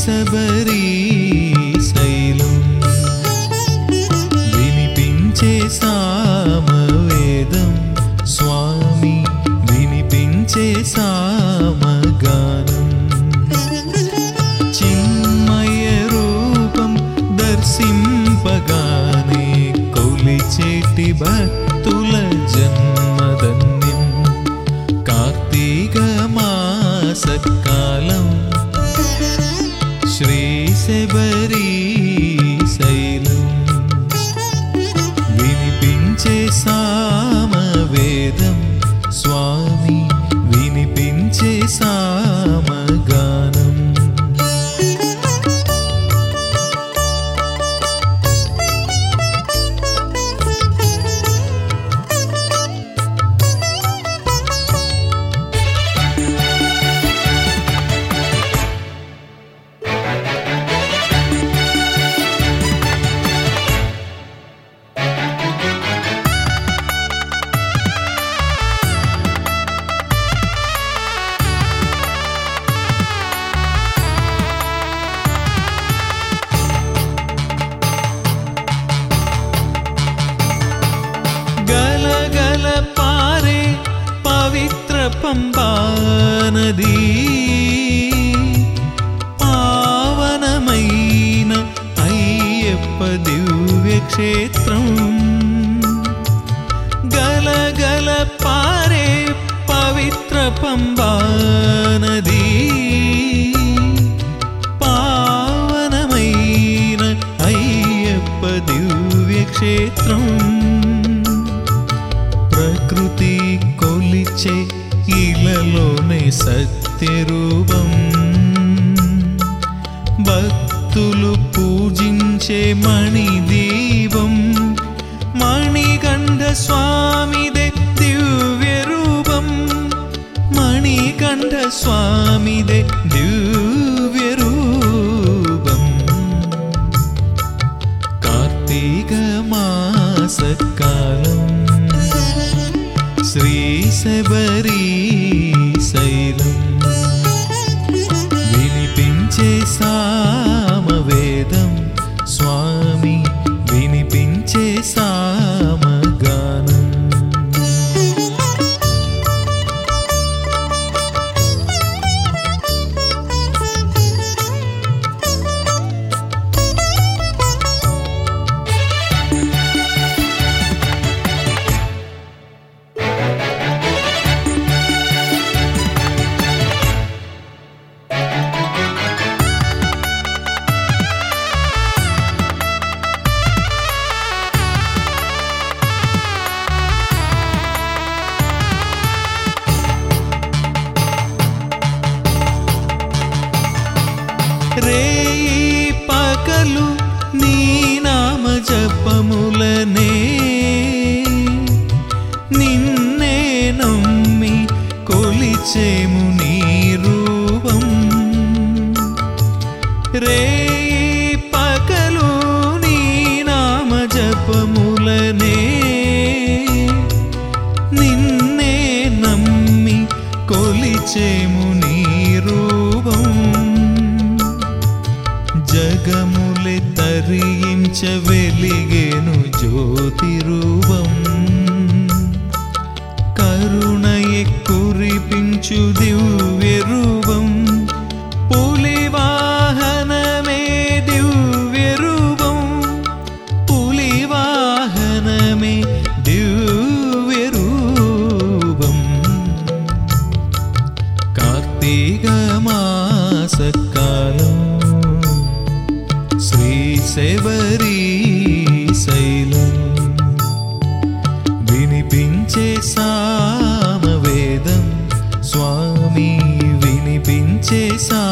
శబరి శైలం వినిపించే సామవేదం స్వామి వినిపించే సామగానం చిన్మయ రూపం దర్శింపగానే కొలిచేటి భక్తుల జన్మధన్యం కార్తీక మాసకాలం శ్రీ శబరి శైలం వినిపించే సామవేదం స్వామి వినిపించే సామగానం గలగల పారే పవిత్ర పంబా నది పావనమైన అయ్యప్ప దివ్య క్షేత్రం గలగల పారే పవిత్ర పంబా నది పావనమైన అయ్యప్ప దివ్య క్షేత్రం ప్రకృతి కొలిచే ఇలలోనే సత్యరూపం భక్తులు పూజించే మణిదీపం మణికంఠ స్వామిదే దివ్య రూపం మణికంఠ స్వామిదే దివ్య రూపం కార్తీక మాసకాలం శ్రీ శబరి శైలం వినిపించే సామవేదం స్వామి వినిపించే సామగానం రేయి పకలు నీ నామ జపములనే నిన్నే నమ్మి కొలిచేము నీ రూపం రేయి పకలు నీ నామ జపములనే నిన్నే నమ్మి కొలిచేము నీ రూపం జగములే తరించ వెలిగేను జ్యోతి రూపం కరుణయే కురిపించు దివ్య రూపం పులి వాహనమే దివ్య రూపం పులి వాహనమే దివ్య రూపం కార్తీక మాసకాలం శ్రీ శబరి శైలం వినిపించే సామవేదం స్వామి వినిపించే సా